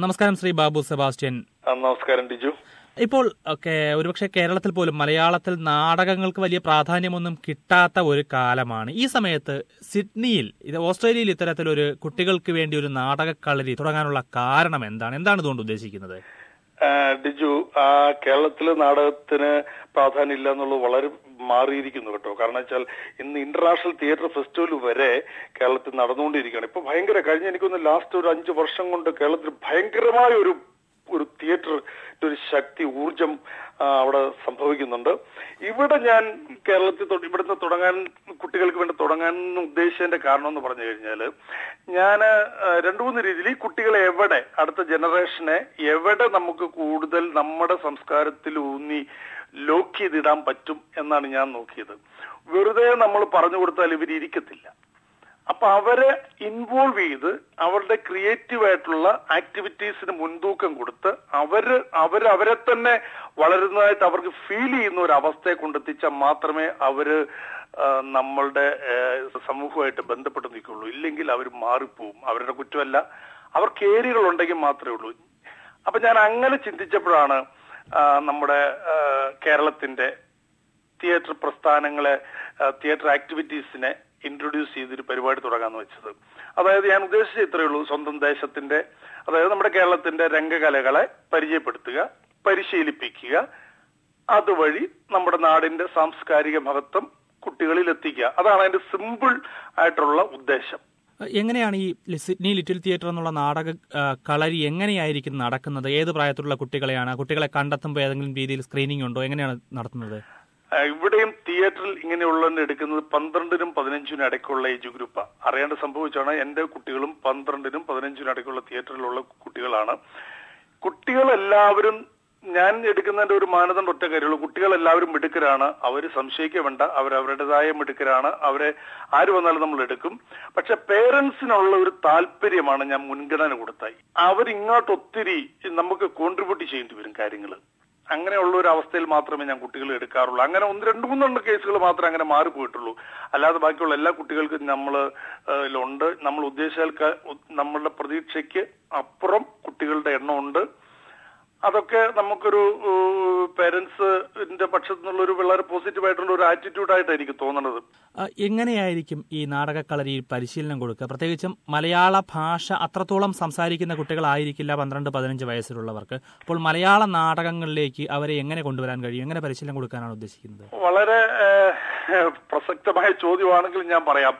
നമസ്കാരം ശ്രീ ബാബു സെബാസ്റ്റ്യൻ ആ, നമസ്കാരം ടിജു ഇപ്പോൾ ഒക്കെ ഒരുപക്ഷെ കേരളത്തിൽ പോലും മലയാളത്തിൽ നാടകങ്ങൾക്ക് വലിയ പ്രാധാന്യമൊന്നും കിട്ടാത്ത ഒരു കാലമാണ് ഈ സമയത്ത് സിഡ്നിയിൽ ഇത് ഓസ്ട്രേലിയയിൽ ഇത്തരത്തിലൊരു കുട്ടികൾക്ക് വേണ്ടി ഒരു നാടക കളരി തുടങ്ങാനുള്ള കാരണം എന്താണ് എന്താണ് ഇതുകൊണ്ട് ഉദ്ദേശിക്കുന്നത് ആ, ടിജു ആ കേരളത്തിലെ നാടകത്തിന് പ്രാധാന്യം ഇല്ല എന്നുള്ളത് വളരെ മാറിയിരിക്കുന്നു കേട്ടോ കാരണം വെച്ചാൽ ഇന്ന് ഇന്റർനാഷണൽ തിയേറ്റർ ഫെസ്റ്റിവൽ വരെ കേരളത്തിൽ നടന്നുകൊണ്ടിരിക്കുകയാണ് ഇപ്പൊ ഭയങ്കര കഴിഞ്ഞ എനിക്കൊന്ന് ലാസ്റ്റ് ഒരു അഞ്ചു വർഷം കൊണ്ട് കേരളത്തിൽ ഭയങ്കരമായ ഒരു ഒരു തിയേറ്റർ ഒരു ശക്തി ഊർജം ആ, അവിടെ സംഭവിക്കുന്നുണ്ട് ഇവിടെ ഞാൻ കേരളത്തിൽ തൊ- ഇവിടുന്ന് തുടങ്ങാൻ കുട്ടികൾക്ക് വേണ്ടി തുടങ്ങാൻ ഉദ്ദേശിച്ചതിന്റെ കാരണം എന്ന് പറഞ്ഞു കഴിഞ്ഞാല് ഞാൻ രണ്ടു മൂന്ന് രീതിയിൽ ഈ കുട്ടികളെ എവിടെ അടുത്ത ജനറേഷനെ എവിടെ നമുക്ക് കൂടുതൽ നമ്മുടെ സംസ്കാരത്തിൽ ഊന്നി ലോക്ക് ചെയ്തിടാൻ പറ്റും എന്നാണ് ഞാൻ നോക്കിയത് വെറുതെ നമ്മൾ പറഞ്ഞു കൊടുത്താൽ ഇവർ ഇരിക്കത്തില്ല അപ്പൊ അവരെ ഇൻവോൾവ് ചെയ്ത് അവരുടെ ക്രിയേറ്റീവ് ആയിട്ടുള്ള ആക്ടിവിറ്റീസിന് മുൻതൂക്കം കൊടുത്ത് അവര് അവര് അവരെ തന്നെ വളരുന്നതായിട്ട് അവർക്ക് ഫീൽ ചെയ്യുന്ന ഒരു അവസ്ഥയെ കൊണ്ടെത്തിച്ചാൽ മാത്രമേ അവര് ആ, നമ്മളുടെ ആ, സമൂഹമായിട്ട് ബന്ധപ്പെട്ട് നിൽക്കുള്ളൂ ഇല്ലെങ്കിൽ അവർ മാറിപ്പോവും അവരുടെ കുറ്റമല്ല അവർക്ക് ഏരിയകൾ ഉണ്ടെങ്കിൽ മാത്രമേ ഉള്ളൂ അപ്പൊ ഞാൻ അങ്ങനെ ചിന്തിച്ചപ്പോഴാണ് ആ, നമ്മുടെ ആ, കേരളത്തിന്റെ തിയേറ്റർ പ്രസ്ഥാനങ്ങളെ ആ, തിയേറ്റർ ആക്ടിവിറ്റീസിനെ ഇൻട്രൊഡ്യൂസ് ചെയ്തൊരു പരിപാടി തുടങ്ങാന്ന് വെച്ചത് അതായത് ഞാൻ ഉദ്ദേശിച്ചത് ഇത്രയേ ഉള്ളൂ സ്വന്തം ദേശത്തിന്റെ അതായത് നമ്മുടെ കേരളത്തിന്റെ രംഗകലകളെ പരിചയപ്പെടുത്തുക പരിശീലിപ്പിക്കുക അതുവഴി നമ്മുടെ നാടിന്റെ സാംസ്കാരിക മഹത്വം കുട്ടികളിൽ എത്തിക്കുക അതാണ് അതിന്റെ സിമ്പിൾ ആയിട്ടുള്ള ഉദ്ദേശം എങ്ങനെയാണ് ഈ ലി- സിഡ്നി ലിറ്റിൽ തിയേറ്റർ എന്നുള്ള നാടക ആ, കളരി എങ്ങനെയായിരിക്കും നടക്കുന്നത് ഏത് പ്രായത്തിലുള്ള കുട്ടികളെയാണ് കുട്ടികളെ കണ്ടെത്തുമ്പോൾ ഏതെങ്കിലും രീതിയിൽ സ്ക്രീനിംഗ് ഉണ്ടോ എങ്ങനെയാണ് നടത്തുന്നത് ആ, ഇവിടെയും തിയേറ്ററിൽ ഇങ്ങനെയുള്ള എടുക്കുന്നത് പന്ത്രണ്ടിനും പതിനഞ്ചിനും ഇടയ്ക്കുള്ള ഏജ് ഗ്രൂപ്പാണ് അറിയാണ്ട് സംഭവിച്ചാണ് എന്റെ കുട്ടികളും പന്ത്രണ്ടിനും പതിനഞ്ചിനും ഇടയ്ക്കുള്ള തിയേറ്ററിലുള്ള കുട്ടികളാണ് കുട്ടികളെല്ലാവരും ഞാൻ എടുക്കുന്നതിന്റെ ഒരു മാനദണ്ഡം ഒറ്റ കാര്യമുള്ളൂ കുട്ടികളെല്ലാവരും മിടുക്കരാണ് അവർ സംശയിക്കുക വേണ്ട അവർ അവരുടേതായ മിടുക്കരാണ് അവരെ ആര് വന്നാലും നമ്മൾ എടുക്കും പക്ഷെ പേരൻസിനുള്ള ഒരു താല്പര്യമാണ് ഞാൻ മുൻഗണന കൊടുത്തായി അവരിങ്ങോട്ട് ഒത്തിരി നമുക്ക് കോൺട്രിബ്യൂട്ട് ചെയ്യേണ്ടി വരും കാര്യങ്ങൾ അങ്ങനെയുള്ള ഒരു അവസ്ഥയിൽ മാത്രമേ ഞാൻ കുട്ടികളെ എടുക്കാറുള്ളൂ അങ്ങനെ ഒന്ന് രണ്ട് മൂന്നെണ്ണം കേസുകൾ മാത്രമേ അങ്ങനെ മാറിപ്പോയിട്ടുള്ളൂ അല്ലാതെ ബാക്കിയുള്ള എല്ലാ കുട്ടികൾക്കും നമ്മൾ ഉണ്ട് നമ്മൾ ഉദ്ദേശിച്ചാൽ ക- നമ്മളുടെ പ്രതീക്ഷയ്ക്ക് അപ്പുറം കുട്ടികളുടെ എണ്ണം ഉണ്ട് അതൊക്കെ നമുക്കൊരു പേരൻസിന്റെ പക്ഷത്തു നിന്നുള്ള ഒരു വളരെ പോസിറ്റീവ് ആയിട്ടുള്ള ഒരു ആറ്റിറ്റ്യൂഡായിട്ട് എനിക്ക് തോന്നുന്നത് ആ, എങ്ങനെയായിരിക്കും ഈ നാടക കളരിയിൽ പരിശീലനം കൊടുക്കുക പ്രത്യേകിച്ചും മലയാള ഭാഷ അത്രത്തോളം സംസാരിക്കുന്ന കുട്ടികളായിരിക്കില്ല പന്ത്രണ്ട് പതിനഞ്ച് വയസ്സിലുള്ളവർക്ക് അപ്പോൾ മലയാള നാടകങ്ങളിലേക്ക് അവരെ എങ്ങനെ കൊണ്ടുവരാൻ കഴിയും എങ്ങനെ പരിശീലനം കൊടുക്കാനാണ് ഉദ്ദേശിക്കുന്നത് വളരെ ഏഹ്, പ്രസക്തമായ ചോദ്യമാണെങ്കിൽ ഞാൻ പറയാം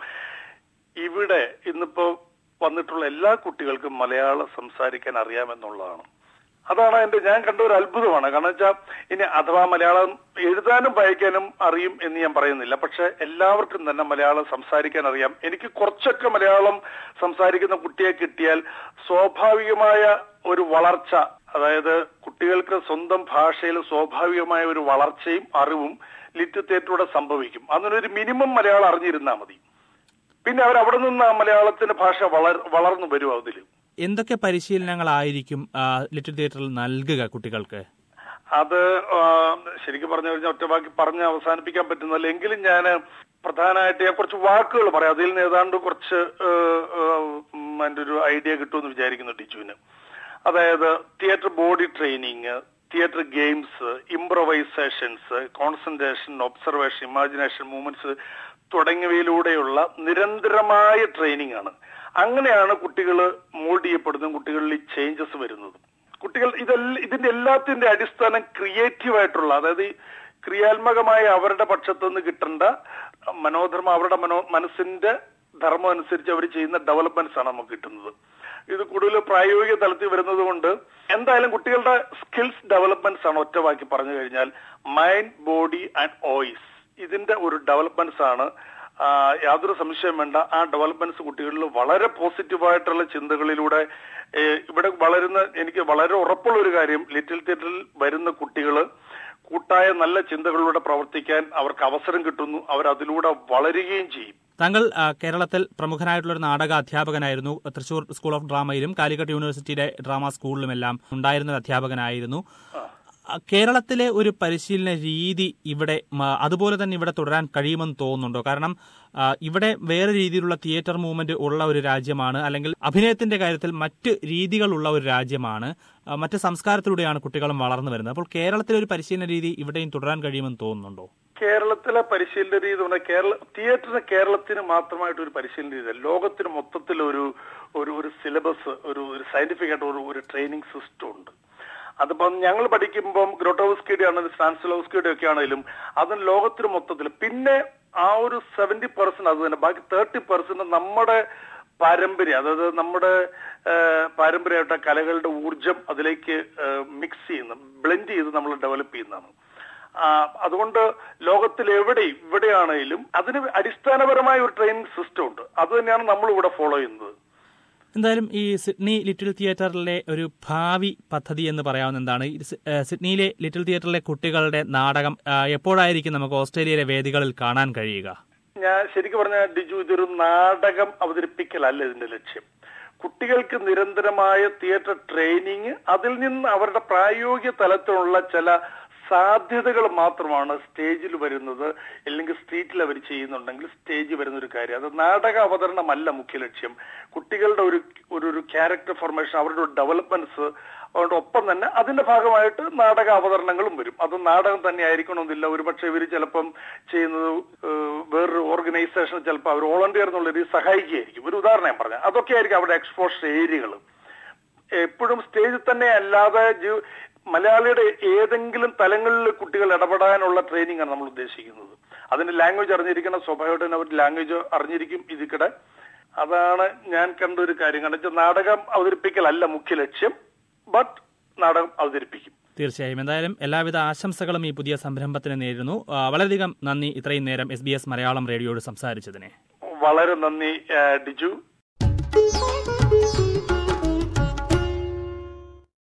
ഇവിടെ ഇന്നിപ്പോ വന്നിട്ടുള്ള എല്ലാ കുട്ടികൾക്കും മലയാളം സംസാരിക്കാൻ അറിയാമെന്നുള്ളതാണ് അതാണ് എന്റെ ഞാൻ കണ്ട ഒരു അത്ഭുതമാണ് കാരണം വെച്ചാൽ ഇനി അഥവാ മലയാളം എഴുതാനും വായിക്കാനും അറിയും എന്ന് ഞാൻ പറയുന്നില്ല പക്ഷെ എല്ലാവർക്കും തന്നെ മലയാളം സംസാരിക്കാൻ അറിയാം എനിക്ക് കുറച്ചൊക്കെ മലയാളം സംസാരിക്കുന്ന കുട്ടിയെ കിട്ടിയാൽ സ്വാഭാവികമായ ഒരു വളർച്ച അതായത് കുട്ടികൾക്ക് സ്വന്തം ഭാഷയിൽ സ്വാഭാവികമായ ഒരു വളർച്ചയും അറിവും ലിറ്റ് തിയേറ്ററിലൂടെ സംഭവിക്കും അതിനൊരു മിനിമം മലയാളം അറിഞ്ഞിരുന്നാൽ മതി പിന്നെ അവർ അവിടെ നിന്ന് ആ മലയാളത്തിന്റെ ഭാഷ വളർ വളർന്നു വരും അതിൽ എന്തൊക്കെ പരിശീലനങ്ങളായിരിക്കും ആ, ലിറ്റിൽ തിയേറ്ററിൽ നൽകുക കുട്ടികൾക്ക് അത് ആ, ശരിക്കും പറഞ്ഞു കഴിഞ്ഞാൽ ഒറ്റവാക്കി പറഞ്ഞ് അവസാനിപ്പിക്കാൻ പറ്റുന്നില്ല എങ്കിലും ഞാൻ പ്രധാനമായിട്ട് ഞാൻ കുറച്ച് വാക്കുകൾ പറയാം അതിൽ നിന്ന് ഏതാണ്ട് കുറച്ച് ഏഹ്, ഏഹ്, ഉം, അതിന്റെ ഒരു ഐഡിയ കിട്ടുമെന്ന് വിചാരിക്കുന്നു ടിച്ചുവിന് അതായത് theatre body training theatre games improvisations concentration observation imagination movements തുടങ്ങിയവയിലൂടെയുള്ള നിരന്തരമായ ട്രെയിനിങ് ആണ് അങ്ങനെയാണ് കുട്ടികൾ മോൾഡ് ചെയ്യപ്പെടുന്നതും കുട്ടികളിൽ ചേഞ്ചസ് വരുന്നതും കുട്ടികൾ ഇതെല്ലാം ഇതിന്റെ എല്ലാത്തിന്റെ അടിസ്ഥാനം ക്രിയേറ്റീവ് ആയിട്ടുള്ള അതായത് ഈ ക്രിയാത്മകമായ അവരുടെ പക്ഷത്തു നിന്ന് കിട്ടേണ്ട മനോധർമ്മം അവരുടെ മനോ മനസ്സിന്റെ ധർമ്മം അനുസരിച്ച് അവർ ചെയ്യുന്ന ഡെവലപ്മെന്റ്സ് ആണ് നമുക്ക് കിട്ടുന്നത് ഇത് കൂടുതൽ പ്രായോഗിക തലത്തിൽ വരുന്നത് കൊണ്ട് എന്തായാലും കുട്ടികളുടെ സ്കിൽസ് ഡെവലപ്മെന്റ്സ് ആണ് ഒറ്റ വാക്കി പറഞ്ഞു കഴിഞ്ഞാൽ മൈൻഡ് ബോഡി ആൻഡ് ഓയിസ് ഇതിന്റെ ഒരു ഡെവലപ്മെന്റ്സ് ആണ് ആ, യാതൊരു സംശയം വേണ്ട ആ ഡെവലപ്മെന്റ്സ് കുട്ടികളിൽ വളരെ പോസിറ്റീവായിട്ടുള്ള ചിന്തകളിലൂടെ ഏ, ഇവിടെ വളരുന്ന എനിക്ക് വളരെ ഉറപ്പുള്ള ഒരു കാര്യം ലിറ്റിൽ തിയേറ്ററിൽ വരുന്ന കുട്ടികൾ കൂട്ടായ നല്ല ചിന്തകളിലൂടെ പ്രവർത്തിക്കാൻ അവർക്ക് അവസരം കിട്ടുന്നു അവർ അതിലൂടെ വളരുകയും ചെയ്യും താങ്കൾ ആ, കേരളത്തിൽ പ്രമുഖനായിട്ടുള്ള ഒരു നാടക അധ്യാപകനായിരുന്നു തൃശൂർ സ്കൂൾ ഓഫ് ഡ്രാമയിലും കാലിക്കറ്റ് യൂണിവേഴ്സിറ്റിയിലെ ഡ്രാമ സ്കൂളിലുമെല്ലാം ഉണ്ടായിരുന്ന ഒരു അധ്യാപകനായിരുന്നു അ, കേരളത്തിലെ ഒരു പരിശീലന രീതി ഇവിടെ മ- അതുപോലെ തന്നെ ഇവിടെ തുടരാൻ കഴിയുമെന്ന് തോന്നുന്നുണ്ടോ കാരണം ആ, ഇവിടെ വേറെ രീതിയിലുള്ള തിയേറ്റർ മൂവ്മെന്റ് ഉള്ള ഒരു രാജ്യമാണ് അല്ലെങ്കിൽ അഭിനയത്തിന്റെ കാര്യത്തിൽ മറ്റ് രീതികളുള്ള ഒരു രാജ്യമാണ് ആ, മറ്റ് സംസ്കാരത്തിലൂടെയാണ് കുട്ടികളും വളർന്നു വരുന്നത് അപ്പോൾ കേരളത്തിലെ ഒരു പരിശീലന രീതി ഇവിടെയും തുടരാൻ കഴിയുമെന്ന് തോന്നുന്നുണ്ടോ കേരളത്തിലെ പരിശീലന രീതി എന്ന് പറഞ്ഞാൽ കേരള തിയേറ്ററിന് കേരളത്തിന് മാത്രമായിട്ട് ഒരു പരിശീലന രീതി ലോകത്തിന് മൊത്തത്തിൽ ഒരു ഒരു ഒരു സിലബസ് ഒരു ഒരു സയന്റിഫിക് ആയിട്ട് ഒരു ഒരു ട്രെയിനിങ് സിസ്റ്റം ഉണ്ട് അതിപ്പം ഞങ്ങൾ പഠിക്കുമ്പം ഗ്രോട്ടോവസ്കിയുടെ ആണെങ്കിലും സ്റ്റാൻസ്ലോവസ്കിയുടെ ഒക്കെ ആണെങ്കിലും അതിന് ലോകത്തിന് മൊത്തത്തിൽ പിന്നെ ആ ഒരു സെവന്റി പെർസെന്റ് അത് തന്നെ ബാക്കി തേർട്ടി പെർസെന്റ് നമ്മുടെ പാരമ്പര്യം അതായത് നമ്മുടെ ആ, പാരമ്പര്യമായിട്ട് കലകളുടെ ഊർജം അതിലേക്ക് മിക്സ് ചെയ്യുന്ന ബ്ലെൻഡ് ചെയ്ത് നമ്മൾ ഡെവലപ്പ് ചെയ്യുന്നതാണ് ആ, അതുകൊണ്ട് ലോകത്തിൽ എവിടെയും ഇവിടെയാണെങ്കിലും അതിന് അടിസ്ഥാനപരമായ ഒരു ട്രെയിനിങ് സിസ്റ്റം ഉണ്ട് അത് തന്നെയാണ് നമ്മൾ ഇവിടെ ഫോളോ ചെയ്യുന്നത് എന്തായാലും ഈ സിഡ്നി ലിറ്റിൽ തിയേറ്ററിലെ ഒരു ഭാവി പദ്ധതി എന്ന് പറയാവുന്ന എന്താണ് ഈ സി- ഏഹ് സിഡ്നിയിലെ ലിറ്റിൽ തിയേറ്ററിലെ കുട്ടികളുടെ നാടകം ആ, എപ്പോഴായിരിക്കും നമുക്ക് ഓസ്ട്രേലിയയിലെ വേദികളിൽ കാണാൻ കഴിയുക ഞാൻ ശരിക്കും പറഞ്ഞ ഡിജു ഇതൊരു നാടകം അവതരിപ്പിക്കലല്ല ഇതിന്റെ ലക്ഷ്യം കുട്ടികൾക്ക് നിരന്തരമായ തിയേറ്റർ ട്രെയിനിങ് അതിൽ നിന്ന് അവരുടെ പ്രായോഗിക തലത്തിലുള്ള ചില സാധ്യതകൾ മാത്രമാണ് സ്റ്റേജിൽ വരുന്നത് അല്ലെങ്കിൽ സ്ട്രീറ്റിൽ അവർ ചെയ്യുന്നുണ്ടെങ്കിൽ സ്റ്റേജിൽ വരുന്ന ഒരു കാര്യം അത് നാടക അവതരണമല്ല മുഖ്യ ലക്ഷ്യം കുട്ടികളുടെ ഒരു ഒരു ഒരു ക്യാരക്ടർ ഫോർമേഷൻ അവരുടെ ഒരു ഡെവലപ്മെന്റ്സ് അതുകൊണ്ട് ഒപ്പം തന്നെ അതിന്റെ ഭാഗമായിട്ട് നാടക അവതരണങ്ങളും വരും അത് നാടകം തന്നെ ആയിരിക്കണമെന്നില്ല ഒരുപക്ഷെ ഇവർ ചിലപ്പം ചെയ്യുന്നത് ഏഹ്, വേറൊരു ഓർഗനൈസേഷൻ ചിലപ്പോൾ അവർ വോളണ്ടിയർ എന്നുള്ള രീതിയിൽ സഹായിക്കുകയായിരിക്കും ഒരു ഉദാഹരണം ഞാൻ പറഞ്ഞത് അതൊക്കെ ആയിരിക്കും അവിടെ എക്സ്പോഷർ ഏരിയകൾ എപ്പോഴും സ്റ്റേജിൽ തന്നെ അല്ലാതെ ജീ- മലയാളിയുടെ ഏതെങ്കിലും തലങ്ങളിൽ കുട്ടികൾ ഇടപെടാനുള്ള ട്രെയിനിങ് ആണ് നമ്മൾ ഉദ്ദേശിക്കുന്നത് അതിന്റെ ലാംഗ്വേജ് അറിഞ്ഞിരിക്കണം സ്വാഭാവികമായിട്ടും തന്നെ അവർ ലാംഗ്വേജ് അറിഞ്ഞിരിക്കും ഇതിക്കടെ അതാണ് ഞാൻ കണ്ട ഒരു കാര്യം കാരണം വെച്ചാൽ നാടകം അവതരിപ്പിക്കലല്ല മുഖ്യ ലക്ഷ്യം ബട്ട് നാടകം അവതരിപ്പിക്കും തീർച്ചയായും എന്തായാലും എല്ലാവിധ ആശംസകളും ഈ പുതിയ സംരംഭത്തിന് നേരുന്നു ആ, വളരെയധികം നന്ദി ഇത്രയും നേരം എസ് ബി എസ് മലയാളം റേഡിയോയോട് സംസാരിച്ചതിനെ വളരെ നന്ദി ആ, ഡിജു